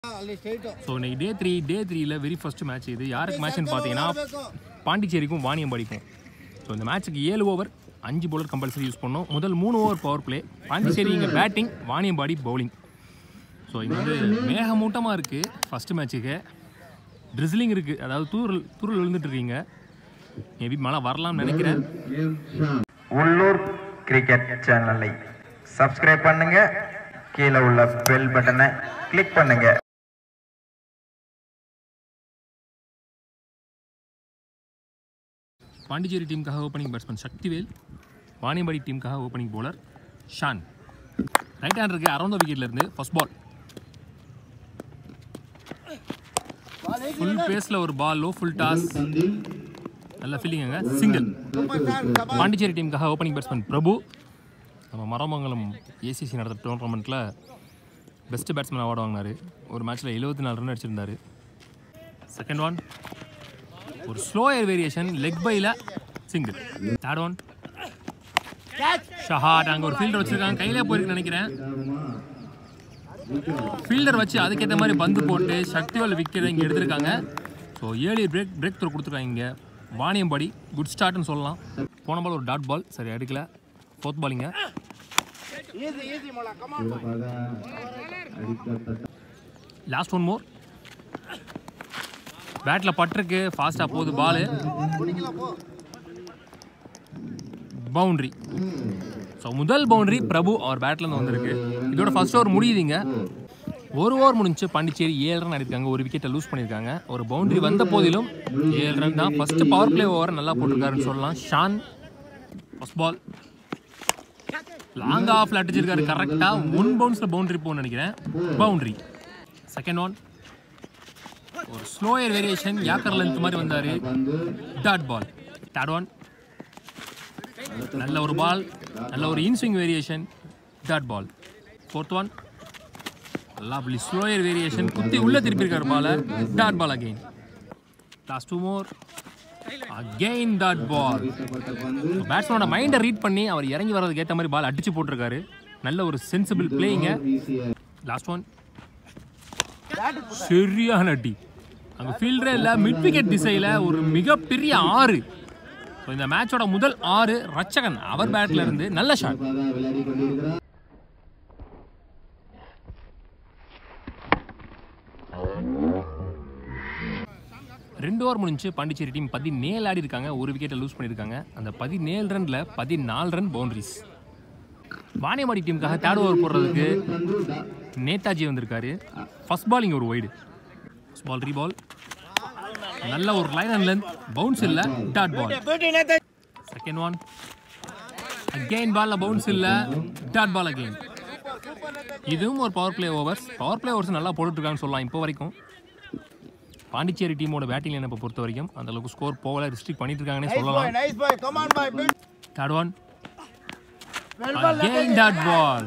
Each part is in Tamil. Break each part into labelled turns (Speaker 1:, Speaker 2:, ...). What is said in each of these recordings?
Speaker 1: ஸோ இன்னைக்கு டே த்ரீ டே த்ரீல வெரி ஃபர்ஸ்ட் மேட்ச் இது யாருக்கு மேட்ச்னு பார்த்தீங்கன்னா பாண்டிச்சேரிக்கும் வாணியம்பாடிக்கும் ஸோ இந்த மேட்ச்சுக்கு ஏழு ஓவர் அஞ்சு பவுலர் கம்பல்சரி யூஸ் பண்ணோம் முதல் மூணு ஓவர் பவர் பிளே பாண்டிச்சேரி இங்கே பேட்டிங் வாணியம்பாடி பவுலிங் ஸோ இங்கே வந்து மேகமூட்டமாக இருக்குது ஃபஸ்ட்டு மேட்ச்சுக்கு ட்ரிஸ்லிங் இருக்குது அதாவது தூரல் தூரல் விழுந்துட்டு இருக்கீங்க மேபி மழை வரலாம்னு நினைக்கிறேன்
Speaker 2: உள்ளூர் கிரிக்கெட் சேனலை சப்ஸ்கிரைப் பண்ணுங்க கீழே உள்ள பெல் பட்டனை கிளிக் பண்ணுங்க
Speaker 1: பாண்டிச்சேரி டீமுக்காக ஓப்பனிங் பேட்ஸ்மேன் சக்திவேல் வாணியம்பாடி டீமுக்காக ஓப்பனிங் bowler ஷான் ரைட் ஹேண்டருக்கு அரௌண்ட் விக்கெட்ல இருந்து ஃபர்ஸ்ட் பால் ஃபுல் பேஸில் ஒரு பால் லோ ஃபுல் டாஸ் நல்ல ஃபீலிங்க சிங்கிள் பாண்டிச்சேரி டீமுக்காக ஓப்பனிங் பேட்ஸ்மேன் பிரபு நம்ம மரமங்கலம் ஏசிசி நடத்த டோர்னமெண்ட்டில் பெஸ்ட் பேட்ஸ்மேன் அவார்டு வாங்கினார் ஒரு மேட்ச்சில் எழுபத்தி நாலு ரன் அடிச்சிருந்தாரு செகண்ட் ஒன் ஒரு ஸ்லோயர் வேரியேஷன் லெக் பைல சிங்கிள் தேர்ட் ஒன் ஷஹாட் அங்கே ஒரு ஃபீல்டர் வச்சிருக்காங்க கையிலே போயிருக்கு நினைக்கிறேன் ஃபீல்டர் வச்சு அதுக்கேற்ற மாதிரி பந்து போட்டு சக்திவால் விக்கெட் இங்கே எடுத்திருக்காங்க ஸோ ஏழு பிரேக் பிரேக் த்ரூ கொடுத்துருக்காங்க இங்கே வாணியம்பாடி குட் ஸ்டார்ட்னு சொல்லலாம் போன பால் ஒரு டாட் பால் சரி எடுக்கல ஃபோர்த் பாலிங்க லாஸ்ட் ஒன் மோர் பேட்டில் பட்டிருக்கு ஃபாஸ்ட்டாக போகுது பாலு பவுண்ட்ரி ஸோ முதல் பவுண்டரி பிரபு அவர் பேட்லேருந்து வந்திருக்கு இதோட ஃபர்ஸ்ட் ஓவர் முடியுதுங்க ஒரு ஓவர் முடிஞ்சு பாண்டிச்சேரி ஏழு ரன் அடிருக்காங்க ஒரு விக்கெட்டை லூஸ் பண்ணியிருக்காங்க ஒரு பவுண்டரி வந்த போதிலும் ஏழு ரன் தான் ஃபர்ஸ்ட் பவர் பிளே ஓவர் நல்லா போட்டிருக்காருன்னு சொல்லலாம் ஷான் ஃபர்ஸ்ட் பால் லாங் ஆஃப்ல அடிச்சிருக்காரு கரெக்டாக ஒன் பவுன்ஸில் பவுண்டரி போகணும்னு நினைக்கிறேன் பவுண்டரி செகண்ட் ஒன் ஒரு ஸ்லோயர் வேரியேஷன் யாக்கர் லென்த் மாதிரி வந்தார் டாட் பால் தேர்ட் ஒன் நல்ல ஒரு பால் நல்ல ஒரு inswing variation dot ball fourth one lovely slower variation குத்தி உள்ள திருப்பியிருக்காரு பால dot ball again last two more again dot ball பேட்ஸ்மேனோட மைண்டை ரீட் பண்ணி அவர் இறங்கி வர்றதுக்கு ஏற்ற மாதிரி பால் அடிச்சு போட்டிருக்காரு நல்ல ஒரு சென்சிபிள் பிளேயிங்க லாஸ்ட் ஒன் சரியான அடி அங்கே ஃபீல்டரே இல்லை மிட் விக்கெட் திசையில் ஒரு மிகப்பெரிய ஆறு ஸோ இந்த மேட்சோட முதல் ஆறு ரச்சகன் அவர் பேட்ல இருந்து நல்ல ஷாட் ரெண்டு ஓவர் முடிஞ்சு பாண்டிச்சேரி டீம் பதினேழு ஆடி இருக்காங்க ஒரு விக்கெட்டை லூஸ் பண்ணியிருக்காங்க அந்த பதினேழு ரன்ல பதினாலு ரன் பவுண்டரிஸ் வாணியம்பாடி டீமுக்காக தேர்ட் ஓவர் போடுறதுக்கு நேதாஜி வந்திருக்காரு ஃபர்ஸ்ட் பாலிங் ஒரு வைடு ஃபர்ஸ்ட் பால் ரீ பால் நல்ல ஒரு லைன் அண்ட் லென்த் பவுன்ஸ் இல்ல dot ball second one again பால்ல பவுன்ஸ் இல்ல டாட் பால் அகைன் இதுவும் ஒரு power play overs power play overs நல்லா போட்டுட்டு இருக்காங்கன்னு சொல்லலாம் இப்போ வரைக்கும் பாண்டிச்சேரி டீமோட பேட்டிங் லைனப்பை பொறுத்த வரைக்கும் அந்த அளவுக்கு ஸ்கோர் போகல ரிஸ்ட்ரிக்ட் பண்ணிட்டு இருக்காங்கன்னே சொல்லலாம்
Speaker 3: Nice boy, come on boy, build.
Speaker 1: Third one again dot ball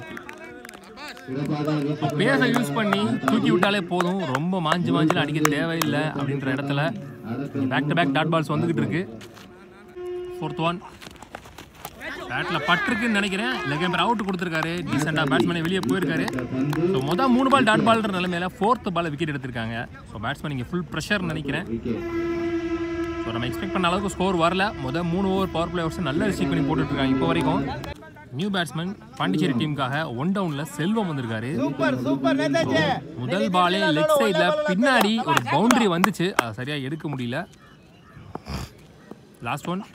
Speaker 1: பேச யூஸ் பண்ணி தூக்கி விட்டாலே போதும் ரொம்ப மாஞ்சு மாஞ்சு அடிக்க தேவையில்லை அப்படின்ற இடத்துல back to back dot balls வந்துகிட்டு இருக்கு ஃபோர்த் ஒன் பேட்ல பட்டிருக்குன்னு நினைக்கிறேன் லெகம்பர் அவுட் கொடுத்துருக்காரு டீசெண்டாக பேட்ஸ்மேன் வெளியே போயிருக்காரு ஸோ மொதல் மூணு பால் டாட் பால்ன்ற நிலைமையில ஃபோர்த் பால் விக்கெட் எடுத்திருக்காங்க ஸோ பேட்ஸ்மேன் இங்கே ஃபுல் ப்ரெஷர் நினைக்கிறேன் ஸோ நம்ம எக்ஸ்பெக்ட் பண்ண அளவுக்கு ஸ்கோர் வரல மொதல் மூணு ஓவர் பவர் பிளேயர்ஸ் நல்ல ரிசீவ் பண்ணி போட்டுட்டு இருக்காங்க இப்போ வரைக்கும் நியூ பேட்ஸ்மேன் பாண்டிச்சேரி டீமுக்காக ஒன் டவுன்ல செல்வம் வந்திருக்காரு
Speaker 3: Super, super, Netaji.
Speaker 1: முதல் பாலே லெக் சைடில் பின்னாடி ஒரு பவுண்டரி வந்துச்சு அதை சரியா எடுக்க முடியல last one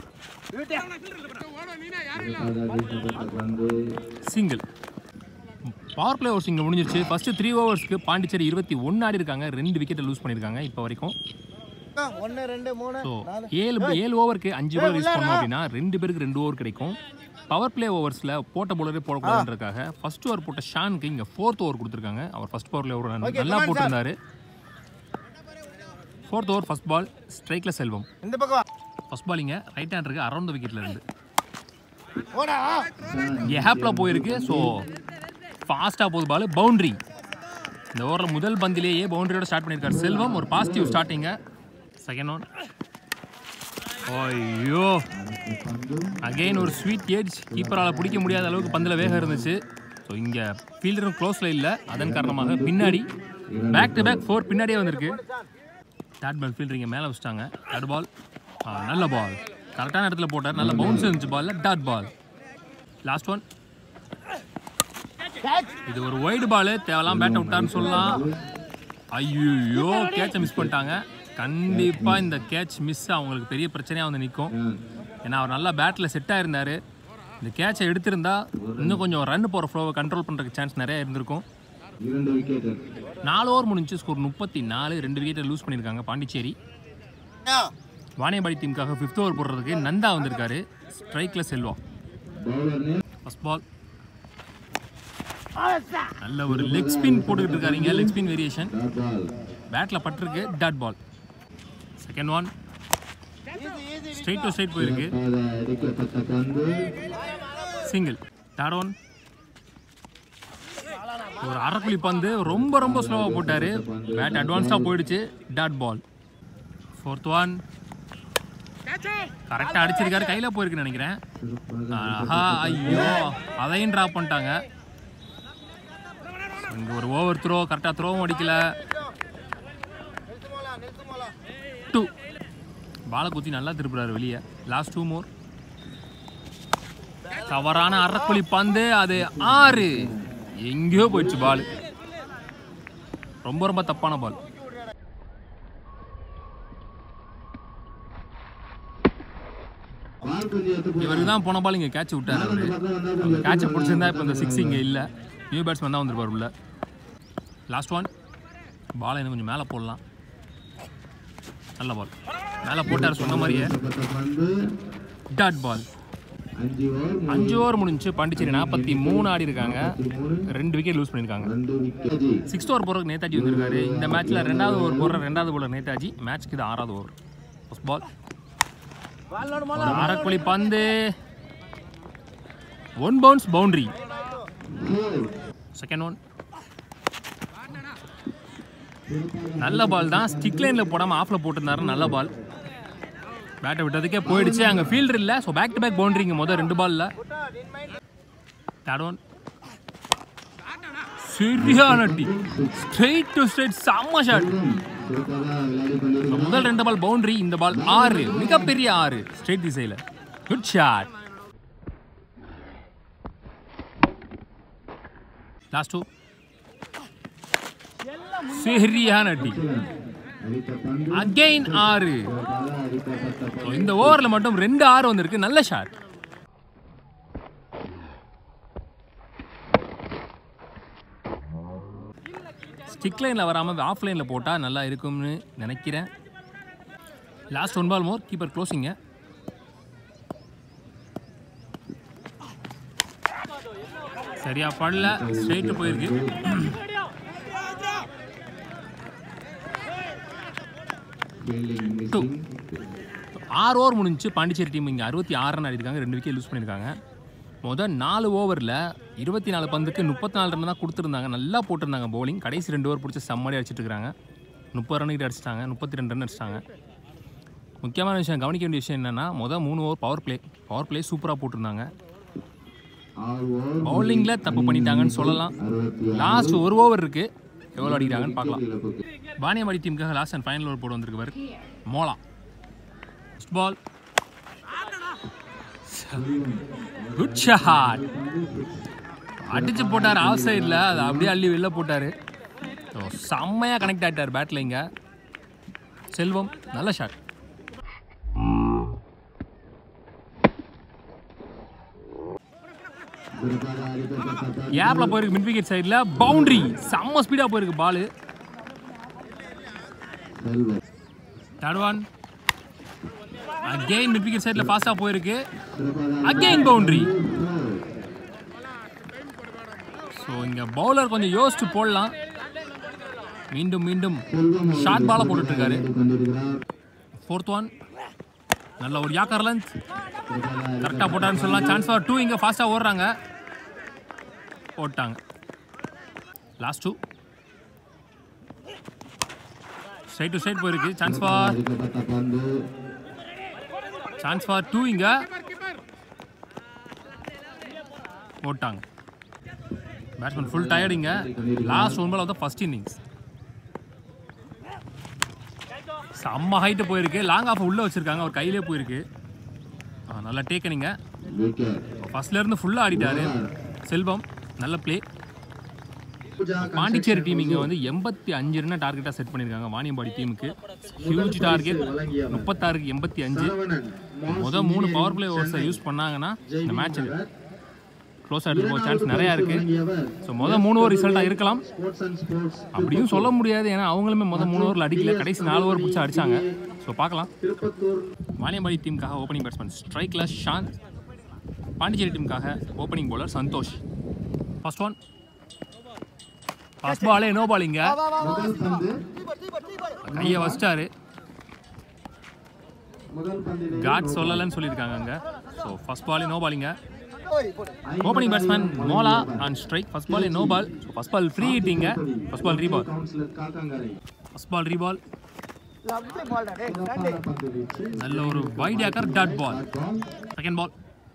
Speaker 1: single power play overs இங்கே முடிஞ்சிருச்சு ஃபர்ஸ்ட் த்ரீ ஓவர்ஸ்க்கு பாண்டிச்சேரி இருபத்தி ஒன்று ஆடி இருக்காங்க ரெண்டு விக்கெட்டை லூஸ் பண்ணியிருக்காங்க இப்போ வரைக்கும்
Speaker 3: ஒன்னு ரெண்டு மூணு
Speaker 1: ஸோ ஏழு ஏழு ஓவருக்கு அஞ்சு ஓவர் யூஸ் பண்ணோம் அப்படின்னா ரெண்டு பேருக்கு ரெண்டு ஓவர் கிடைக்கும் பவர் பிளே ஓவர்ஸில் போட்ட போலரே போடக்கூடாதுன்றதுக்காக ஃபர்ஸ்ட் ஓவர் போட்ட ஷானுக்கு இங்கே ஃபோர்த் ஓவர் கொடுத்துருக்காங்க அவர் ஃபர்ஸ்ட் பவர் பிளே ஓவர் நல்லா போட்டிருந்தாரு ஃபோர்த் ஓவர் ஃபர்ஸ்ட் பால் ஸ்ட்ரைக்கில் செல்வம்
Speaker 3: இந்த பக்கம்
Speaker 1: ஃபர்ஸ்ட் பாலிங்க ரைட் ஹேண்டருக்கு அரௌண்ட் விக்கெட்ல இருந்து
Speaker 3: போடா
Speaker 1: கேப்பில் போயிருக்கு ஸோ ஃபாஸ்ட்டாக போகுது பால் பவுண்டரி இந்த ஓவரில் முதல் பந்திலேயே பவுண்டரியோட ஸ்டார்ட் பண்ணியிருக்காரு செல்வம் ஒரு பாசிட்டிவ் ஸ்டார்டிங்க செகண்ட் ஒன் ஐயோ அகைன் ஒரு ஸ்வீட் ஏஜ் கீப்பரால் பிடிக்க முடியாத அளவுக்கு பந்தில் வேகம் இருந்துச்சு ஸோ இங்கே ஃபீல்டரும் க்ளோஸில் இல்லை அதன் காரணமாக பின்னாடி பேக் டு பேக் ஃபோர் பின்னாடியே வந்திருக்கு தேர்ட் பால் ஃபீல்டரிங்க மேலே வச்சுட்டாங்க தேர்ட் பால் நல்ல பால் கரெக்டான இடத்துல போட்டார் நல்ல பவுன்ஸ் இருந்துச்சு பால்ல டாட் பால் லாஸ்ட் ஒன் இது ஒரு ஒயிட் பால் தேவலாம் பேட்டை விட்டாருன்னு சொல்லலாம் ஐயோ கேட்சை மிஸ் பண்ணிட்டாங்க கண்டிப்பாக இந்த கேட்ச் மிஸ் அவங்களுக்கு பெரிய பிரச்சனையாக வந்து நிற்கும் ஏன்னா அவர் நல்லா பேட்டில் செட் ஆயிருந்தார் இந்த கேட்சை எடுத்திருந்தா இன்னும் கொஞ்சம் ரன் போகிற ஃப்ளோவை கண்ட்ரோல் பண்ணுறதுக்கு சான்ஸ் நிறைய இருந்திருக்கும்
Speaker 4: இரண்டு விக்கெட்
Speaker 1: நாலு ஓவர் முடிஞ்சு ஸ்கோர் முப்பத்தி நாலு ரெண்டு விக்கெட்டை லூஸ் பண்ணியிருக்காங்க பாண்டிச்சேரி வாணியம்பாடி டீமுக்காக ஃபிஃப்த் ஓவர் போடுறதுக்கு நந்தா வந்திருக்காரு ஸ்ட்ரைக்கில் Selva
Speaker 4: bowler name
Speaker 1: first ball நல்ல ஒரு லெக் ஸ்பின் போட்டுக்கிட்டு இருக்காருங்க leg spin variation
Speaker 4: dot ball
Speaker 1: பேட்டில் பட்டிருக்கு dot ball second one straight to straight போயிருக்கு
Speaker 4: தப்பாக அடிக்கப்பட்ட பந்து
Speaker 1: சிங்கிள் தேர்ட் ஒன் ஒரு அரைக்குழி பந்து ரொம்ப ரொம்ப ஸ்லோவாக போட்டார் பேட் அட்வான்ஸாக போயிடுச்சு டாட் பால் ஃபோர்த் ஒன் கரெக்டாக அடிச்சிருக்காரு கையில் போயிருக்குன்னு நினைக்கிறேன் ஆஹா ஐயோ அதையும் ட்ராப் பண்ணிட்டாங்க இங்கே ஒரு ஓவர் த்ரோ கரெக்டாக த்ரோவும் அடிக்கல டூ பாலை குத்தி நல்லா திருப்புறாரு வெளியே லாஸ்ட் டூ மோர் தவறான அரைக்குழி பந்து அது ஆறு எங்கேயோ போயிடுச்சு பால் ரொம்ப ரொம்ப தப்பான பால்
Speaker 4: பால் கொஞ்சம் எடுத்து போ
Speaker 1: இவருக்கு தான் போன பால் இங்கே கேட்ச் விட்டாரு அவரு
Speaker 4: பக்கம் வந்தா கொஞ்சம்
Speaker 1: கேட்சை பிடிச்சிருந்தா இப்போ இந்த சிக்ஸ் இங்கே இல்லை நியூ பேட்ஸ்மேன் தான் வந்திருப்பார் உள்ள லாஸ்ட் ஒன் பாலை இன்னும் கொஞ்சம் மேலே போடலாம் நல்ல பால் மேலே போட்டார் சொன்ன மாதிரியே
Speaker 4: எடுக்கப்பட்ட பந்து
Speaker 1: டாட் பால்
Speaker 4: அஞ்சு ஓவர்
Speaker 1: அஞ்சு ஓவர் முடிஞ்சு பாண்டிச்சேரி நாற்பத்தி மூணு ஆடி இருக்காங்க
Speaker 4: மூணு
Speaker 1: ரெண்டு விக்கெட் லூஸ் பண்ணியிருக்காங்க
Speaker 4: ரெண்டு விக்கெட்
Speaker 1: சிக்ஸ்த் ஓவர் போகிறதுக்கு நேதாஜி வந்திருக்காரு இந்த மேட்ச்சில் ரெண்டாவது ஓவர் போடுற ரெண்டாவது போலர் நேதாஜி மேட்ச்க்கு இது ஆறாவது ஓவர் ஃபர்ஸ்ட் பால் அரைக்குழி பந்து one bounce boundary second one நல்ல பால் தான் ஸ்டிக் லைனில் போடாமல் ஆஃபில் போட்டிருந்தாரு நல்ல பால் பேட்டை விட்டதுக்கே போயிடுச்சு அங்கே ஃபீல்டர் இல்லை ஸோ பேக் டு பேக் பவுண்டரிங்க மொதல் ரெண்டு பால்ல தேர்ட் ஒன் சரியான டீ ஸ்ட்ரெயிட் டு ஸ்ட்ரெயிட் செம்ம ஷாட்
Speaker 4: சூப்பராக விளையாடி கொண்டிருக்கிறார்
Speaker 1: முதல் ரெண்டு பால் பவுண்டரி இந்த பால் ஆறு மிகப்பெரிய ஆறு ஸ்ட்ரெயிட் திசையில் குட் ஷாட் லாஸ்ட் டூ சரியான டீ
Speaker 4: அடித்த பந்து
Speaker 1: அகைன் ஆறு
Speaker 4: சூப்பராக அடிக்கப்பட்ட
Speaker 1: So, இந்த ஓவரில் மட்டும் ரெண்டு ஆறு வந்திருக்கு நல்ல ஷாட் ஸ்டிக் லைனில் வராமல் ஆஃப் லைனில் போட்டால் நல்லா இருக்கும்னு நினைக்கிறேன் last one ball more keeper க்ளோசிங்க சரியா படல ஸ்ட்ரெயிட்டு போயிருக்கு
Speaker 4: ஃபீல்டிங் மிஸ்ஸிங்
Speaker 1: ஆறு ஓவர் முடிஞ்சு பாண்டிச்சேரி டீம் இங்கே அறுபத்தி ஆறு ரன் அடிருக்காங்க ரெண்டு விக்கெட் லூஸ் பண்ணியிருக்காங்க முதல் நாலு ஓவரில் இருபத்தி நாலு பந்துக்கு முப்பத்தி நாலு ரன் தான் கொடுத்துருந்தாங்க நல்லா போட்டிருந்தாங்க bowling கடைசி ரெண்டு ஓவர் பிடிச்சி செம்மடி அடிச்சிட்டு இருக்காங்க முப்பது ரன்னுக்கிட்ட அடிச்சிட்டாங்க முப்பத்தி ரெண்டு ரன் அடிச்சிட்டாங்க முக்கியமான விஷயம் கவனிக்க வேண்டிய விஷயம் என்னென்னா முதல் மூணு over power play power play சூப்பராக போட்டிருந்தாங்க
Speaker 4: ஆறு ஓவர்
Speaker 1: பவுலிங்கில் தப்பு பண்ணிட்டாங்கன்னு சொல்லலாம்
Speaker 4: அறுபத்தி
Speaker 1: லாஸ்ட் ஒரு ஓவர் இருக்குது எவ்வளோ அடிக்கிறாங்கன்னு பார்க்கலாம்
Speaker 4: இழப்புக்கு
Speaker 1: பானியமாடி டீமுக்காக லாஸ்ட் அண்ட் ஃபைனல் ஓவர் போட வந்திருக்கவர் Mola first ball good shot அடிச்சு போட்டார் ஆஃப் சைடில் அதை அப்படியே அள்ளி வெளில போட்டார் செம்மையாக கனெக்ட் ஆகிட்டார் பேட்டில் இங்கே செல்வம் நல்ல ஷாட்
Speaker 4: சிறப்பாக அடிக்கப்பட்ட பந்து
Speaker 1: ஏப்பில் போயிருக்கு மிட் விக்கெட் சைடில் பவுண்டரி செம்ம ஸ்பீடாக போயிருக்கு ball
Speaker 4: Selvam
Speaker 1: third one again mid wicket சைடில் ஃபாஸ்ட்டாக போயிருக்கு
Speaker 4: சிறப்பாக
Speaker 1: அகெயின் பவுண்டரி ஸோ இங்கே பவுலர் கொஞ்சம் யோசிச்சு போடலாம் மீண்டும் மீண்டும்
Speaker 4: செல்வம்
Speaker 1: ஷார்ட் பாலாக போட்டுட்ருக்காரு
Speaker 4: விளையாடி கொண்டிருக்கிறார்
Speaker 1: ஃபோர்த் ஒன் நல்ல ஒரு யாக்கர் லஞ்ச்
Speaker 4: சிறப்பாக
Speaker 1: கரெக்டாக போட்டான்னு சொல்லலாம் சான்ஸ் ஃபார் டூ இங்கே ஃபாஸ்ட்டாக ஓடுறாங்க போட்டாங்க last two straight to straight போயிருக்கு சான்ஸ் ஃபார்
Speaker 4: அடிக்கப்பட்ட பந்து
Speaker 1: சான்ஸ் ஃபார் டூ இங்கே போட்டாங்க பேட்ஸ்மேன் ஃபுல் டயர்டிங்க last one ball off the first innings செம்ம ஹைட்டு போயிருக்கு லாங் ஆஃப் உள்ளே வச்சுருக்காங்க அவர் கையிலே போயிருக்கு ஆ, நல்லா டேக்கனிங்க
Speaker 4: விக்கெட்
Speaker 1: ஃபர்ஸ்ட்ல இருந்து ஃபுல்லாக ஆடிட்டாரு செல்வம் நல்ல ப்ளே பாண்டிச்சேரி டீம் இங்கே வந்து எண்பத்தி அஞ்சு ரன் டார்கெட்டாக செட் பண்ணியிருக்காங்க வாணியம்பாடி டீமுக்கு ஹியூஜ் டார்கெட் முப்பத்தாறுக்கு எண்பத்தி அஞ்சு மொதல் மூணு பவர் பிளே ஓவர்ஸை யூஸ் பண்ணாங்கன்னா இந்த மேட்ச் க்ளோஸ் ஆகிட்டு போக சான்ஸ் நிறையா இருக்குது ஸோ மொதல் மூணு ஓவர் ரிசல்ட்டாக இருக்கலாம்
Speaker 4: ஸ்போர்ட்ஸ் அண்ட் ஸ்போர்ட்ஸ்
Speaker 1: அப்படியும் சொல்ல முடியாது ஏன்னா அவங்களுமே மொதல் மூணு ஓவரில் அடிக்கல கடைசி நாலு ஓவர் பிடிச்சி அடிச்சாங்க ஸோ பார்க்கலாம்
Speaker 4: திருப்பத்தூர்
Speaker 1: வாணியம்பாடி டீமுக்காக ஓப்பனிங் பேட்ஸ்மேன் ஸ்ட்ரைக்கில் ஷாந்த் பாண்டிச்சேரி டீமுக்காக opening bowler Santhosh first one first பாலே நோ பாலிங்க
Speaker 4: முதல் பந்து
Speaker 1: கையை வச்சிட்டாரு
Speaker 4: முதல் பந்திலே
Speaker 1: காட் சொல்லலைன்னு சொல்லியிருக்காங்க அங்கே ஸோ ஃபர்ஸ்ட் பாலே நோ பாலிங்க
Speaker 3: ஓடி போடு
Speaker 1: opening batsman Mola on strike first பாலே no ball so first ball free ஹிட்டிங்க ஃபர்ஸ்ட் பால் ரீபால்
Speaker 4: கவுன்சிலர் காக்காங்கரை
Speaker 1: ஃபர்ஸ்ட் பால் ரீபால்
Speaker 3: லவ்லி பால்டா டேய் ஸ்டாண்டிங்
Speaker 4: பந்து வீச்சு
Speaker 1: நல்ல ஒரு wide yorker dot ball second ball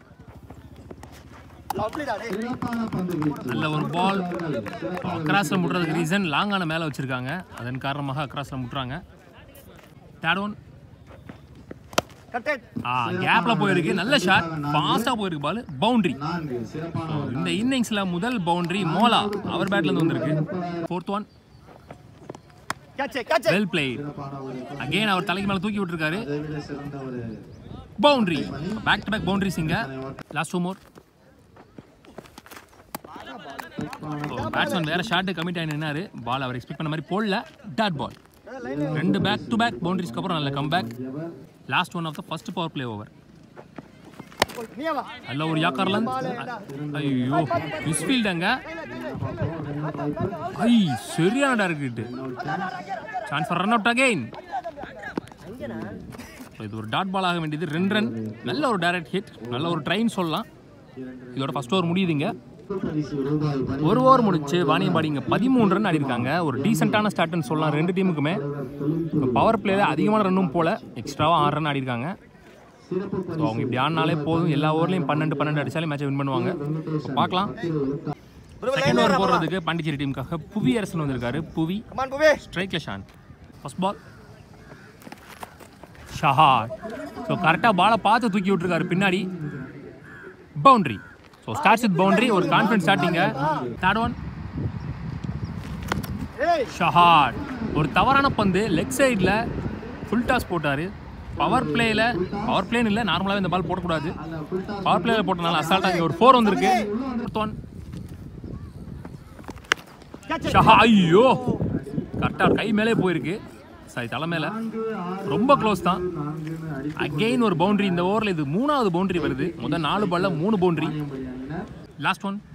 Speaker 3: லவ்லிடா டேய்
Speaker 4: சிறப்பான பந்து வீச்சு
Speaker 1: நல்ல ஒரு பால் அக்ராஸில் முட்டுறதுக்கு ரீசன் லாங்கான மேலே வச்சுருக்காங்க அதன் காரணமாக அக்ராஸில் முட்டுறாங்க தேர்ட் ஒன்
Speaker 3: கட்டட்
Speaker 1: ஆ கேப்பில் போயிருக்கு நல்ல ஷாட் ஃபாஸ்ட்டாக போயிருக்கு பால் பவுண்டரி
Speaker 4: நான்கு சிறப்பான
Speaker 1: இந்த இன்னிங்ஸில் முதல் பவுண்டரி மோலா அவர் பேட்லேருந்து வந்திருக்கு fourth one
Speaker 3: catch catch
Speaker 1: well played
Speaker 4: சிறப்பான ஒரு
Speaker 1: அகெயின் அவர் தலைக்கு மேலே தூக்கி விட்டுருக்காரு
Speaker 4: அதை விட சிறந்த ஒரு
Speaker 1: boundary back to back boundaries இங்கே லாஸ்ட் டூ மோர் பேட்ஸ்மேன் வேற ஷாட்டு கமிட் ஆகி நின்னாரு பால் அவர் எக்ஸ்பெக்ட் பண்ண மாதிரி போடல டாட் பால் ரெண்டு பேக் டு பேக் பவுண்டரிஸ்க்கு அப்புறம் நல்ல come back last one of the first power play over
Speaker 3: நீ வா
Speaker 1: நல்ல ஒரு யாக்கர்லன் ஐயோ மிஸ்ஃபீல்ட் அங்க ஐ சரியான direct chance for run out again இது ஒரு டாட் பால் ஆக வேண்டியது ரெண்டு ரன் நல்ல ஒரு டைரக்ட் ஹிட் நல்ல ஒரு ட்ரைன் சொல்லலாம் இதோட ஃபர்ஸ்ட் ஓவர் முடியுதுங்க
Speaker 4: பரிசு ரூபாய் பரி
Speaker 1: ஒரு ஓவர் முடிச்சு வாணியம்பாடி இங்கே பதிமூணு ரன் ஆடிருக்காங்க ஒரு டீசெண்டான ஸ்டார்ட்னு சொல்லலாம் ரெண்டு டீமுக்குமே பவர் பிளேல அதிகமான ரன்னும் போல எக்ஸ்ட்ராவாக ஆறு ரன் ஆடிருக்காங்க
Speaker 4: சிறப்பு
Speaker 1: ஸோ அவங்க இப்படி ஆடினாலே போதும் எல்லா ஓவர்லையும் பன்னெண்டு பன்னெண்டு அடிச்சாலே மேட்சை வின் பண்ணுவாங்க So, பார்க்கலாம் செகண்ட் ஓவர் போடுறதுக்கு பாண்டிச்சேரி டீமுக்காக புவி அரசன் வந்திருக்காரு புவி
Speaker 3: கமான் புவே
Speaker 1: ஸ்ட்ரைக்ல Shan first ball shot so கரெக்டாக பாலை பார்த்து தூக்கி விட்டுருக்காரு பின்னாடி boundary so starts with boundary ஒரு கான்ஃபிடன்ஸ் ஸ்டார்டிங்க தேர்ட் ஒன்
Speaker 3: ஏய்
Speaker 1: ஷஹாட் ஒரு தவறான பந்து லெக் சைடில் ஃபுல் டாஸ் போட்டார் பவர் பிளேயில் பவர் பிளேன்னு இல்லை நார்மலாகவே இந்த பால் போடக்கூடாது பவர் பிளேயில் போட்டனால அசால்ட்டாக ஒரு ஃபோர் வந்திருக்கு Fourth one.
Speaker 3: கேட்ச்
Speaker 1: ஷஹா ஐயோ கரெக்டாக கை மேலே போயிருக்கு சாரி தலை மேலே ரொம்ப க்ளோஸ் தான் அகெயின் ஒரு பவுண்டரி இந்த ஓவரில் இது மூணாவது பவுண்டரி வருது முதல் நாலு பால்ல மூணு boundary last one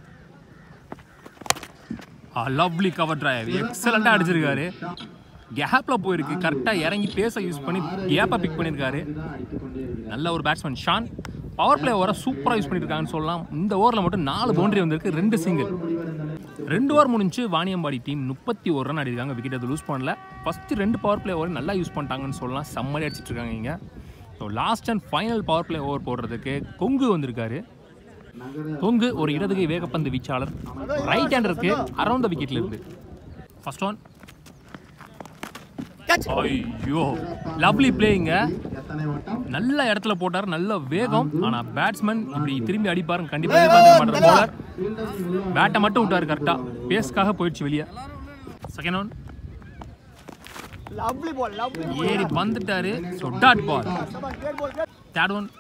Speaker 1: lovely cover drive எக்ஸலண்ட்டாக அடிச்சிருக்காரு கேப்பில் போயிருக்கு கரெக்டாக இறங்கி பேச யூஸ் பண்ணி கேப்பை பிக் பண்ணியிருக்காரு நல்ல ஒரு பேட்ஸ்மேன் ஷான் பவர் பிளே ஓவரை சூப்பராக யூஸ் பண்ணியிருக்காங்கன்னு சொல்லலாம் இந்த ஓவரில் மட்டும் நாலு பவுண்டரி வந்திருக்கு ரெண்டு சிங்கிள் ரெண்டு ஓவர் முடிஞ்சு வாணியம்பாடி டீம் முப்பத்தி ஒரு ரன் அடிருக்காங்க விக்கெட் அது லூஸ் பண்ணல ஃபஸ்ட்டு ரெண்டு பவர் பிளே ஓவர் நல்லா யூஸ் பண்ணிட்டாங்கன்னு சொல்லலாம் செம்மடி அடிச்சிட்டு இருக்காங்க இங்கே so last and final power play over போடுறதுக்கு கொங்கு வந்திருக்காரு கொங்கு ஒரு இடதுகை வேகப்பந்து வீச்சாளர் ரைட் ஹேண்டருக்கு அரௌண்ட் த விக்கெட்ல இருந்து ஃபர்ஸ்ட் ஒன்
Speaker 3: கேட்ச்
Speaker 1: ஐயோ லவ்லி பிளேயிங்க
Speaker 4: எத்தனை வட்டம்
Speaker 1: நல்ல இடத்துல போட்டார் நல்ல வேகம் ஆனா பேட்ஸ்மேன் இப்படி திரும்பி அடிப்பாருன்னு கண்டிப்பா எதிர்பார்க்க மாட்டார் bowler பேட்டை மட்டும் விட்டாரு கரெக்டா பேஸ்க்காக போயிடுச்சு வெளியே second one
Speaker 3: lovely ball lovely
Speaker 1: ஏறி வந்துட்டாரு so dot ball
Speaker 3: come on great ball
Speaker 1: third one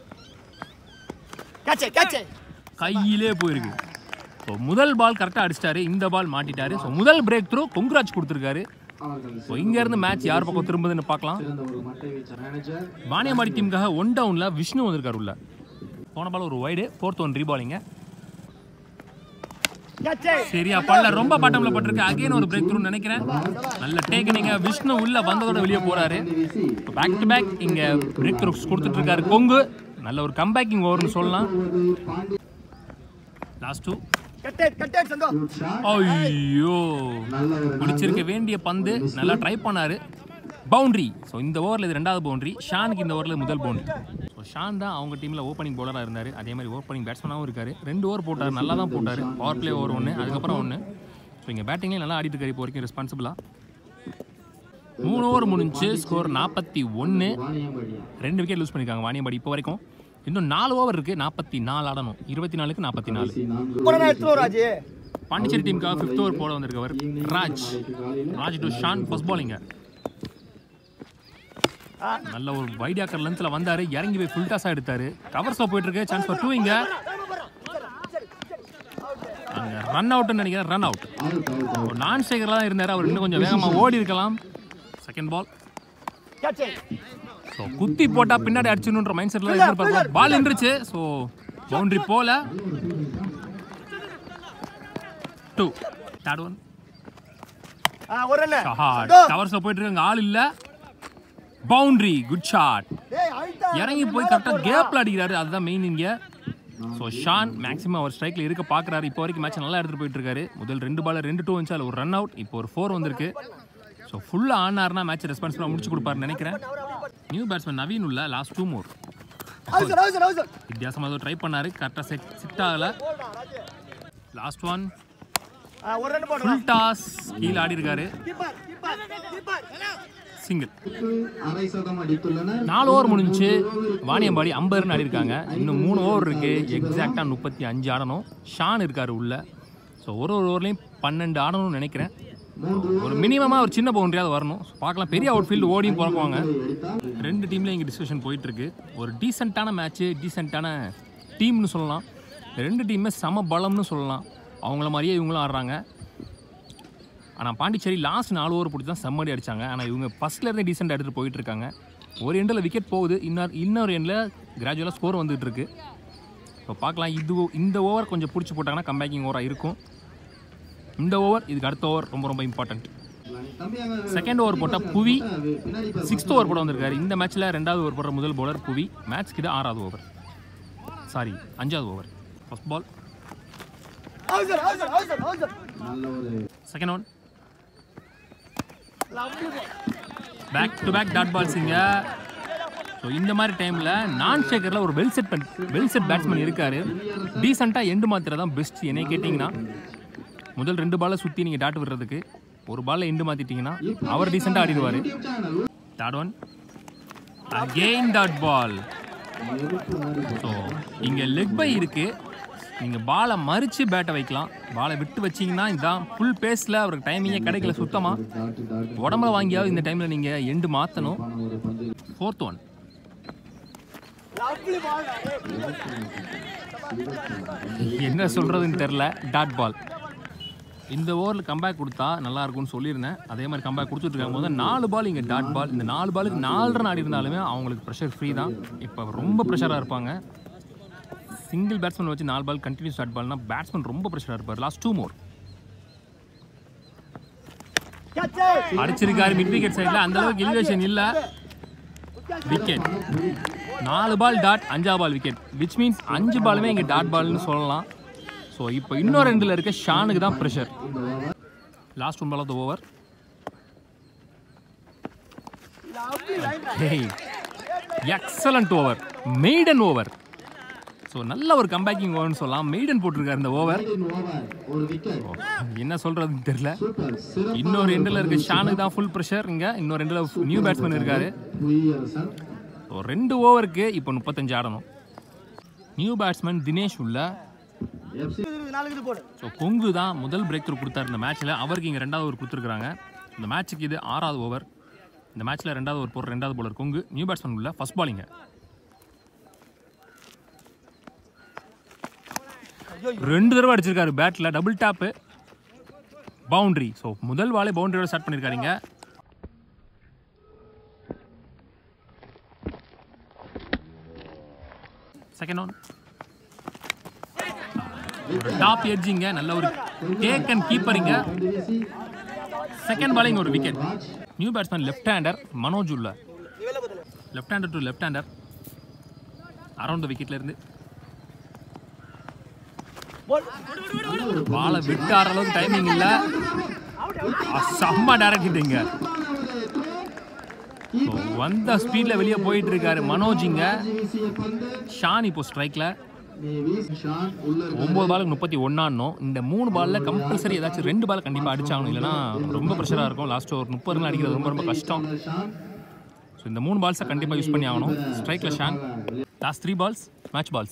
Speaker 3: catch catch
Speaker 1: கையிலே போயிருக்கு ஸோ முதல் பால் கரெக்டாக அடிச்சிட்டாரு இந்த பால் மாட்டிட்டாரு ஸோ முதல் பிரேக் த்ரூ கொங்குராஜ் கொடுத்துருக்காரு
Speaker 4: அவர்கள்
Speaker 1: ஸோ இங்கேருந்து மேட்ச் யார் பக்கம் திரும்புதுன்னு பார்க்கலாம்
Speaker 4: சிறந்த ஒரு மட்டை வீச்ச மேனேஜர்
Speaker 1: வாணியம்பாடி டீமுக்காக ஒன் டவுனில் விஷ்ணு வந்திருக்காரு உள்ள போன பால் ஒரு வைடு ஃபோர்த் ஒன் ரீபாலிங்க
Speaker 3: கேட்ச்
Speaker 1: சரியா பல்ல ரொம்ப பாட்டம்ல பட்டிருக்கு அகைன் ஒரு பிரேக் த்ரூ நினைக்கிறேன் நல்ல டேக்கனிங்க விஷ்ணு உள்ள வந்ததோட வெளியே போறாரு
Speaker 4: வீசி
Speaker 1: பேக் டு பேக் இங்க பிரேக் த்ரூஸ் கொடுத்துட்டு இருக்காரு கொங்கு நல்ல ஒரு கம்பேக்கிங் ஓவர்னு சொல்லலாம்
Speaker 4: ஒரு பாண்டி
Speaker 1: லாஸ்ட் டூ
Speaker 3: கட்டட் கட்டட் சந்தோ
Speaker 4: ஷாட்
Speaker 1: ஐயோ
Speaker 4: நல்ல ஒரு
Speaker 1: பிடிச்சிருக்க வேண்டிய பந்து நல்லா ட்ரை பண்ணாரு பவுண்டரி ஸோ இந்த ஓவரில் இது ரெண்டாவது பவுண்டரி ஷானுக்கு இந்த ஓவரில் முதல் பவுண்டரி ஸோ ஷான் தான் அவங்க டீமில் ஓப்பனிங் பவுலராக இருந்தார் அதே மாதிரி ஓப்பனிங் பேட்ஸ்மேனாகவும் இருக்காரு ரெண்டு ஓவர் போட்டார் நல்லா தான் போட்டார் பவர் பிளே ஓவர் ஒன்று அதுக்கப்புறம் ஒன்று ஸோ இங்கே பேட்டிங்லேயே நல்லா ஆடிட்டு இருக்காரு இப்போ வரைக்கும் ரெஸ்பான்சிபிளாக மூணு ஓவர் முடிஞ்சு ஸ்கோர் நாற்பத்தி ஒன்று
Speaker 4: வாணியம்படி
Speaker 1: ரெண்டு விக்கெட் லூஸ் பண்ணியிருக்காங்க வாணியம்பாடி இப்போ வரைக்கும் இன்னும் நாலு ஓவர் இருக்குது நாற்பத்தி நாலு ஆடணும் இருபத்தி நாலுக்கு நாற்பத்தி நாலு
Speaker 4: கடைசி நான்கு
Speaker 3: போனா எடுத்துட்டு வரும் ராஜி
Speaker 1: பாண்டிச்சேரி டீமுக்காக ஃபிஃப்த் ஓவர் போட வந்திருக்கவர் ராஜ் ராஜ் டு ஷான் ஃபர்ஸ்ட் பாலிங்க நல்ல ஒரு வைடியாக்கர் லென்த்தில் வந்தார் இறங்கி போய் ஃபுல் டாஸாக எடுத்தார் கவர்ஸில் போயிட்டு இருக்கு சான்ஸ் ஃபார் டூ இங்க ரன் அவுட்னு நினைக்கிறேன் run out
Speaker 4: out out out
Speaker 1: ஒரு நான் ஸ்ட்ரைக்கரில் தான் இருந்தார் அவர் இன்னும் கொஞ்சம் வேகமாக ஓடி இருக்கலாம் செகண்ட் பால்
Speaker 3: கேட்ச்
Speaker 1: ஸோ குத்தி போட்டால் பின்னாடி அடிச்சணுன்ற மைண்ட் செட்டில் தான் எதிர்பார்ப்போம் பால் நின்றுச்சு ஸோ பவுண்டரி போல டூ தேர்ட் ஒன்
Speaker 3: ஆ ஒரு ரன்
Speaker 1: ஷாட் கவர்ஸில் போயிட்டு இருக்காங்க ஆள் இல்லை பவுண்டரி குட் ஷாட்
Speaker 3: டேய் அழுத்தா
Speaker 1: இறங்கி போய் கரெக்டாக கேப்பில் அடிக்கிறாரு அதுதான் மெயின் இங்கே ஸோ ஷான் மேக்ஸிமம் அவர் ஸ்ட்ரைக்கில் இருக்க பார்க்குறாரு இப்போ வரைக்கும் மேட்ச் நல்லா எடுத்துகிட்டு போயிட்டு இருக்காரு முதல் ரெண்டு பால் ரெண்டு டூ வந்துச்சு அதில் ஒரு ரன் அவுட் இப்போ ஒரு ஃபோர் வந்திருக்கு ஸோ ஃபுல்லாக ஆனார்னா மேட்ச் ரெஸ்பான்சிபிளாக முடிச்சு கொடுப்பாருன்னு நினைக்கிறேன் நியூ பேட்ஸ்மேன் நவீன் உள்ள லாஸ்ட் டூ மோர்
Speaker 3: அவசர் அவசர் அவசர்
Speaker 1: வித்தியாசமாக ஏதோ ட்ரை பண்ணாரு கரெக்டாக செட் செட் ஆகலை லாஸ்ட் ஒன்
Speaker 3: ஆ ஒரு ரன் போடுறா
Speaker 1: ஃபுல் டாஸ் கீழே ஆடி இருக்காரு
Speaker 3: கீப்பர் கீப்பர் கீப்பர்
Speaker 1: சிங்கிள்
Speaker 4: அரை சதம் அடித்துள்ளனர்
Speaker 1: நாலு ஓவர் முடிஞ்சு வாணியம்பாடி ஐம்பது ரன் ஆடிருக்காங்க இன்னும் மூணு ஓவர் இருக்கு எக்ஸாக்டாக முப்பத்தி அஞ்சு ஆடணும் ஷான் இருக்காரு உள்ள ஸோ ஒரு ஒரு ஓவர்லையும் பன்னெண்டு ஆடணும்னு நினைக்கிறேன் ஒரு மினிமமாக ஒரு சின்ன பவுண்டரியாவது வரணும் So, பார்க்கலாம் பெரிய அவுட் ஃபீல்டு ஓடியும் பிறக்குவாங்க ரெண்டு டீம்லேயும் இங்கே டிஸ்கஷன் போயிட்டு இருக்கு ஒரு டீசெண்டான மேட்ச்சு டீசெண்டான டீம்னு சொல்லலாம் ரெண்டு டீமுமே சம பலம்னு சொல்லலாம் அவங்கள மாதிரியே இவங்களும் ஆடுறாங்க ஆனால் பாண்டிச்சேரி லாஸ்ட் நாலு ஓவர் பிடிச்சி தான் செம்மடி அடிச்சாங்க ஆனால் இவங்க ஃபஸ்ட்ல இருந்தே டீசெண்டாக எடுத்துகிட்டு போயிட்டு இருக்காங்க ஒரு எண்டில் விக்கெட் போகுது இன்னொரு இன்னொரு எண்டில் கிராஜுவலாக ஸ்கோர் வந்துட்டு இருக்கு இப்போ பார்க்கலாம் இது இந்த ஓவர் கொஞ்சம் பிடிச்சி போட்டாங்கன்னா கம்பேக்கிங் ஓவராக இருக்கும் இந்த ஓவர் இதுக்கு அடுத்த ஓவர் ரொம்ப ரொம்ப இம்பார்ட்டன்ட் செகண்ட் ஓவர் போட்டால் புவி சிக்ஸ்த் ஓவர் போட வந்திருக்காரு இந்த மேட்ச்சில் ரெண்டாவது ஓவர் போடுற முதல் பவுலர் புவி மேட்ச்க்கு இது ஆறாவது ஓவர் சாரி அஞ்சாவது ஓவர் ஃபர்ஸ்ட் பால்
Speaker 3: அவசர் அவசர் அவசர் அவசர்
Speaker 4: நல்ல ஒரு
Speaker 1: second one back to back dot பால்ஸிங்க ஸோ இந்த மாதிரி டைமில் நான் ஷேக்கரில் ஒரு well set well set batsman இருக்காரு டீசெண்டாக எண்டு மாத்திரை தான் பெஸ்ட் என்னை கேட்டிங்கன்னா முதல் ரெண்டு பாலை சுற்றி நீங்கள் டாட் விடுறதுக்கு ஒரு பாலில் எண்டு மாற்றிட்டீங்கன்னா அவர் டீசெண்டாக ஆடிடுவார் third one again dot ball so இங்கே லெக் பை இருக்குது நீங்கள் பாலை மறித்து பேட்டை வைக்கலாம் பாலை விட்டு வச்சீங்கன்னா இதான் ஃபுல் பேஸில் அவருக்கு டைமிங்கே கிடைக்கல சுத்தமாக
Speaker 4: டாட் டாட்
Speaker 1: உடம்புல வாங்கியாவது இந்த டைமில் நீங்கள் எண்டு மாற்றணும்
Speaker 4: ஒரு பந்து
Speaker 1: ஃபோர்த் ஒன்
Speaker 3: லவ்லி பால்
Speaker 1: என்ன சொல்கிறதுன்னு தெரில டாட் பால் இந்த ஓவரில் கம்பேக் கொடுத்தா நல்லா இருக்கும்னு சொல்லியிருந்தேன் அதே மாதிரி கம்பேக் கொடுத்துட்டு இருக்காங்க போது நாலு பால் இங்கே டாட் பால் இந்த நாலு பாலுக்கு நாலு ரன் ஆடி இருந்தாலுமே அவங்களுக்கு ப்ரெஷர் ஃப்ரீ தான் இப்போ ரொம்ப ப்ரெஷராக இருப்பாங்க சிங்கிள் பேட்ஸ்மேன் வச்சு நாலு பால் கண்டினியூஸ் டாட் பால்னா பேட்ஸ்மேன் ரொம்ப ப்ரெஷராக இருப்பார் லாஸ்ட் டூ மோர்
Speaker 3: கேட்ச்
Speaker 1: அடிச்சிருக்காரு மிட் விக்கெட் சைடில் அந்த அளவுக்கு எலிவேஷன் இல்லை விக்கெட் நாலு பால் டாட் அஞ்சா பால் விக்கெட் விச் மீன்ஸ் அஞ்சு பாலுமே இங்கே டாட் பால்னு சொல்லலாம் ஸோ இப்போ இன்னொரு ரெண்டில் இருக்க ஷானுக்கு தான் pressure last one ball off the over
Speaker 3: lovely line
Speaker 1: excellent over maiden over so நல்ல ஒரு கம்பேக்கிங் ஓவர்னு சொல்லலாம் மெய்டன் போட்டிருக்காரு இந்த ஓவர்
Speaker 4: ஓவர் ஒரு விக்கெட்
Speaker 1: என்ன சொல்கிறதுன்னு தெரியல
Speaker 4: சூப்பர் சிறப்பு
Speaker 1: இன்னொரு எண்டில் இருக்க ஷானுக்கு தான் ஃபுல் ப்ரெஷர் இங்கே இன்னொரு எண்டில் நியூ பேட்ஸ்மேன் இருக்காரு
Speaker 4: புவியரசன்
Speaker 1: ஸோ ரெண்டு ஓவருக்கு இப்போ முப்பத்தஞ்சு ஆடணும் நியூ பேட்ஸ்மேன் தினேஷ் உள்ள
Speaker 4: எஃப்சி
Speaker 3: நாலுக்கு போடு
Speaker 1: ஸோ கொங்கு தான் முதல் பிரேக் த்ரூ கொடுத்தாரு இந்த மேட்ச்சில் அவருக்கு இங்கே ரெண்டாவது ஓவர் கொடுத்துருக்காங்க இந்த மேட்ச்சுக்கு இது ஆறாவது ஓவர் இந்த மேட்ச்சில் ரெண்டாவது ஓவர் போடுற ரெண்டாவது bowler கொங்கு நியூ பேட்ஸ்மேன் உள்ள ஃபர்ஸ்ட் பாலிங்க ரெண்டு தடவை அடிச்சிருக்காரு பேட்டில் டபுள் டாப்பு பவுண்டரி ஸோ முதல் வாலே பவுண்டரியோட ஸ்டார்ட் பண்ணியிருக்காருங்க செகண்ட் ஒன் ஒரு டாப் எட்ஜிங்க நல்ல ஒரு டேக் அண்ட் கீப்பரிங்க
Speaker 4: வீசி
Speaker 1: செகண்ட் பாலிங் ஒரு wicket new batsman left hander Manoj உள்ள left hander to left hander around the விக்கெட்ல இருந்து
Speaker 3: போல்
Speaker 1: பாலை விட்டு ஆடுற அளவுக்கு டைமிங் இல்ல அ, செம்ம டேரக்ட் ஹிட்டிங்க வந்த ஸ்பீட்ல வெளியே போயிட்டு இருக்காரு மனோஜ் இங்க
Speaker 4: வீசிய பந்து
Speaker 1: ஷான் இப்போ ஸ்ட்ரைக்ல
Speaker 4: நீ வீஸ் ஷான் உள்ள இருக்காரு.
Speaker 1: ஒம்பது பாலுக்கு முப்பத்தி ஒன்னானோம் இந்த மூணு பாலில் கம்பல்சரி ஏதாச்சும் ரெண்டு பால் கண்டிப்பாக அடிச்சாகணும் இல்லைனா ரொம்ப ப்ரெஷராக இருக்கும் லாஸ்ட் ஒரு முப்பது ரன் அடிக்கிறது ரொம்ப ரொம்ப கஷ்டம்
Speaker 4: ஷான்
Speaker 1: ஸோ இந்த மூணு பால்ஸை கண்டிப்பாக யூஸ் பண்ணி ஆகணும் ஸ்ட்ரைக்கில் Shan last three balls match balls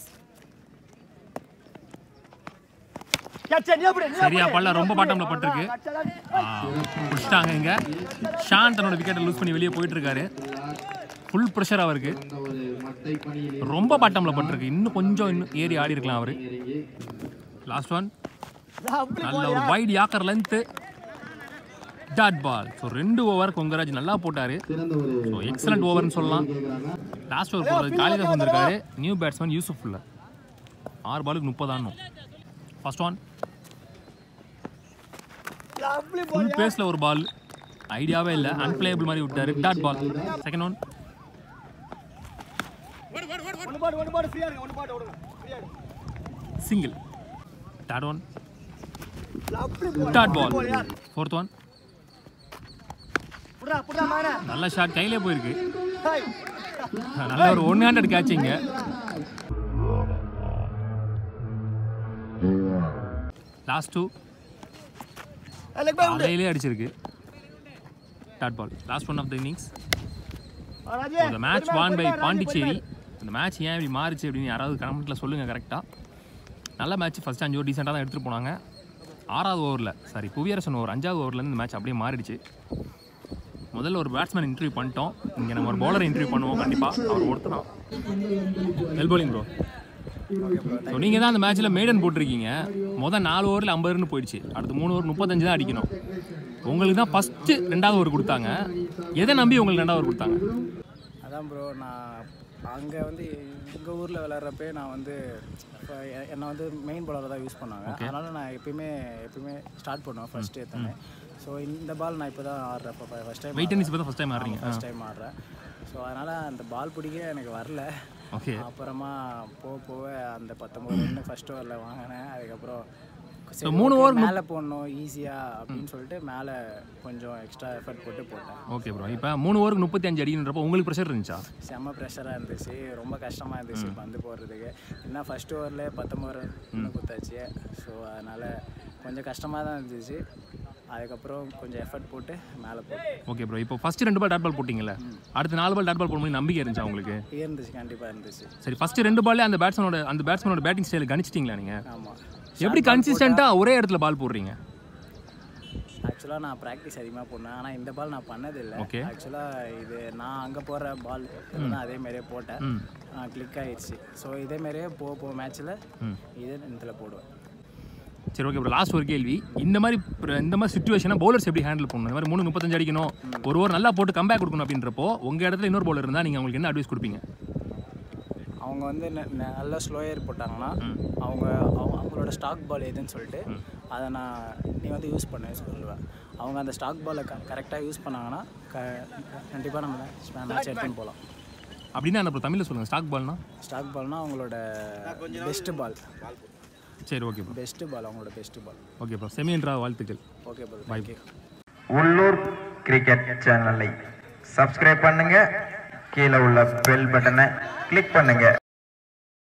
Speaker 3: catch நீ அப்படி நீ
Speaker 1: சரியா
Speaker 3: அப்படி.
Speaker 1: பல்ல ரொம்ப பாட்டம்ல பட்டிருக்கு பிடிச்சிட்டாங்க இங்க ஷான் தன்னோட விக்கெட்டை லூஸ் பண்ணி வெளியே போயிட்டு இருக்காரு ஃபுல் ப்ரெஷர் அவருக்கு
Speaker 4: அந்த ஒரு மட்டை பணியில்
Speaker 1: ரொம்ப பாட்டம்ல பட்டிருக்கு இன்னும் கொஞ்சம் இன்னும் ஏறி ஆடி இருக்கலாம் அவரு
Speaker 4: இறங்கி
Speaker 1: லாஸ்ட் ஒன்
Speaker 3: நான் அப்படி
Speaker 1: நல்ல ஒரு wide yorker length dot ball so ரெண்டு ஓவர் கொங்கராஜ் நல்லா போட்டாரு
Speaker 4: சிறந்த ஒரு
Speaker 1: ஸோ எக்ஸலண்ட் ஓவர்னு சொல்லலாம்
Speaker 4: கேட்குறாங்க
Speaker 1: லாஸ்ட் ஓவர் போகிறது காளிதாஸ் வந்திருக்காரு நியூ பேட்ஸ்மேன் யூசுஃபுல்ல ஆறு பாலுக்கு முப்பதானும் ஃபர்ஸ்ட் ஒன்
Speaker 3: நான் அப்படி
Speaker 1: ஃபுல் பேஸில் ஒரு பால் ஐடியாவே இல்லை அன்பிளேபிள் மாதிரி விட்டாரு டாட் பால் செகண்ட் ஒன்
Speaker 3: ஒன்னு பாடு ஒன்னு பாடு ஃப்ரீயா இருங்க ஒன்னு பாடு விடுங்க ஃப்ரீயா இருங்க
Speaker 1: சிங்கிள் தேர்ட் ஒன்
Speaker 3: நான் அப்படி
Speaker 1: டாட் பால் ஃபோர்த் ஒன்
Speaker 3: புடா புடா மாரா
Speaker 1: நல்ல ஷாட் கையிலே போயிருக்கு
Speaker 3: ஹாய்
Speaker 1: நல்ல ஒரு ஒன் ஹண்ட்ரட் கேட்சிங்க லாஸ்ட் டூ
Speaker 3: லெக் பை உண்டு
Speaker 1: அலையிலே அடிச்சிருக்கு dot ball last one of the innings
Speaker 3: ராஜே
Speaker 1: இந்த மேட்ச் வான் பை பாண்டிச்சேரி இந்த மேட்ச் ஏன் இப்படி மாறிச்சு அப்படின்னு யாராவது கமெண்ட்டில் சொல்லுங்கள் கரெக்டாக நல்ல மேட்ச் ஃபஸ்ட் அஞ்சு ஓவர் டீசெண்டாக தான் எடுத்துகிட்டு போனாங்க ஆறாவது ஓவரில் சாரி புவியரசன் ஓவர் அஞ்சாவது ஓவர்லேருந்து இந்த மேட்ச் அப்படியே மாறிடுச்சு முதல்ல ஒரு பேட்ஸ்மேன் இன்டர்வியூ பண்ணிட்டோம் இங்கே நம்ம ஒரு பவுலர் இன்டர்வியூ பண்ணுவோம் கண்டிப்பாக அவர் ஒருத்தர் வெல் bowling ப்ரோ ஸோ நீங்கள் தான் அந்த மேட்ச்சில் மேடன் போட்டிருக்கீங்க மொதல் நாலு ஓவரில் ஐம்பது ரன் போயிடுச்சு அடுத்து மூணு ஓவர் முப்பத்தஞ்சு தான் அடிக்கணும் உங்களுக்கு தான் ஃபஸ்ட்டு ரெண்டாவது ஓவர் கொடுத்தாங்க எதை நம்பி உங்களுக்கு ரெண்டாவது ஓவர் கொடுத்தாங்க
Speaker 5: அதான் ப்ரோ நான் அங்கே வந்து எங்கள் ஊரில் விளையாடுறப்பே நான் வந்து இப்போ எ- என்னை வந்து மெயின் பவுலராக தான் யூஸ் பண்ணாங்க அதனால் நான் எப்பயுமே எப்பயுமே ஸ்டார்ட் பண்ணுவேன் ஃபஸ்ட்டு எடுத்தோன்னே ஸோ இந்த பால் நான் இப்போ தான் ஆடுறேன் இப்போ ஃபஸ்ட் டைம்
Speaker 1: வெயிட் டென்னிஸ் இப்போ தான் ஃபஸ்ட் டைம் ஆடுறீங்க
Speaker 5: ஃபஸ்ட் டைம் ஆடுறேன் ஸோ அதனால் அந்த பால் பிடிக்க எனக்கு வரல
Speaker 1: ஓகே
Speaker 5: அப்புறமா போக போக அந்த பத்தொம்பது ரன் ஃபஸ்ட் ஓவரில் வாங்கினேன் அதுக்கப்புறம் சரி,
Speaker 1: மூணு
Speaker 5: okay,
Speaker 1: over
Speaker 5: மேலே போடணும் ஈஸியாக அப்படின்னு சொல்லிட்டு மேலே கொஞ்சம் எக்ஸ்ட்ரா எஃபர்ட் போட்டு போட்டேன்
Speaker 1: ஓகே ப்ரோ இப்போ மூணு ஓவருக்கு முப்பத்தி அஞ்சு அடிக்கிறப்போ உங்களுக்கு ப்ரெஷர் இருந்துச்சா
Speaker 5: செம்ம ப்ரெஷராக இருந்துச்சு ரொம்ப கஷ்டமாக இருந்துச்சு பந்து போடுறதுக்கு என்ன ஃபர்ஸ்ட் ஓவரில் பத்தொம்பது ரன் குத்தாச்சு ஸோ அதனால் கொஞ்சம் கஷ்டமாக தான் இருந்துச்சு அதுக்கப்புறம் கொஞ்சம் எஃபர்ட் போட்டு மேலே போட்டேன்
Speaker 1: ஓகே ப்ரோ இப்போ ஃபஸ்ட்டு ரெண்டு பால் டாட் பால் போட்டிங்கல்ல அடுத்து நாலு பால் டாட் பால் போடும்போது நம்பிக்கை இருந்துச்சா உங்களுக்கு
Speaker 5: இருந்துச்சு கண்டிப்பாக இருந்துச்சு
Speaker 1: சரி ஃபஸ்ட்டு ரெண்டு பால்லே அந்த பேட்ஸ்மேனோட அந்த பேட்ஸ்மேனோட பேட்டிங் ஸ்டைல் கணிச்சிட்டிங்களா நீங்கள்
Speaker 5: ஆமாம்
Speaker 1: எப்படி கன்சிஸ்டண்ட்டாக ஒரே இடத்துல பால் போடுறீங்க
Speaker 5: ஆக்சுவலாக நான் ப்ராக்டிஸ் அதிகமாக பண்ணேன் ஆனால் இந்த பால் நான் பண்ணதில்லை
Speaker 1: Okay.
Speaker 5: ஆக்சுவலாக இது நான் அங்கே போடுற பால் தான் அதே மாதிரியே போட்டேன்
Speaker 1: ம்
Speaker 5: கிளிக் ஆயிடுச்சு ஸோ இதே மாதிரியே போக போக மேட்ச்சில் இதே இதில் போடுவேன்
Speaker 1: சரி ஓகே ப்ரோ லாஸ்ட் ஒரு கேள்வி இந்த மாதிரி பிர- இந்த மாதிரி சுச்சுவேஷனை பவுலர்ஸ் எப்படி ஹேண்டில் பண்ணணும் இந்த மாதிரி மூணு முப்பத்தஞ்சு அடிக்கணும் ஒரு ஓவர் நல்லா போட்டு கம்பேக் கொடுக்கணும் அப்படின்றப்போ உங்கள் இடத்துல இன்னொரு பவுலர் இருந்தால் நீங்கள் அவங்களுக்கு என்ன அட்வைஸ் கொடுப்பீங்க
Speaker 5: அவங்க வந்து ந- ந- நல்லா ஸ்லோயர் போட்டாங்கன்னா அவங்க அவங்க- அவங்களோட ஸ்டாக் பால் எதுன்னு சொல்லிட்டு அதை நான் நீ வந்து யூஸ் பண்ண சொல்லுவேன் அவங்க அந்த ஸ்டாக் பாலை க கரெக்டாக யூஸ் பண்ணாங்கன்னா க கண்டிப்பாக நம்ம மேட்ச் எடுத்துன்னு போகலாம்
Speaker 1: அப்படின்னா என்ன ப்ரோ தமிழில் சொல்லுங்கள் ஸ்டாக் பால்னா
Speaker 5: ஸ்டாக் பால்னால் அவங்களோட பெஸ்ட்டு பால்
Speaker 1: சரி ஓகே ப்ரோ
Speaker 5: பெஸ்ட்டு பால் அவங்களோட பெஸ்ட்டு பால்
Speaker 1: ஓகே ப்ரோ செமின்றா வாழ்த்துக்கள்
Speaker 5: ஓகே ப்ரோ தேங்க்யூ
Speaker 2: உள்ளூர் கிரிக்கெட் சேனலை சப்ஸ்கிரைப் பண்ணுங்க கீழே உள்ள பெல் பட்டனை கிளிக் பண்ணுங்க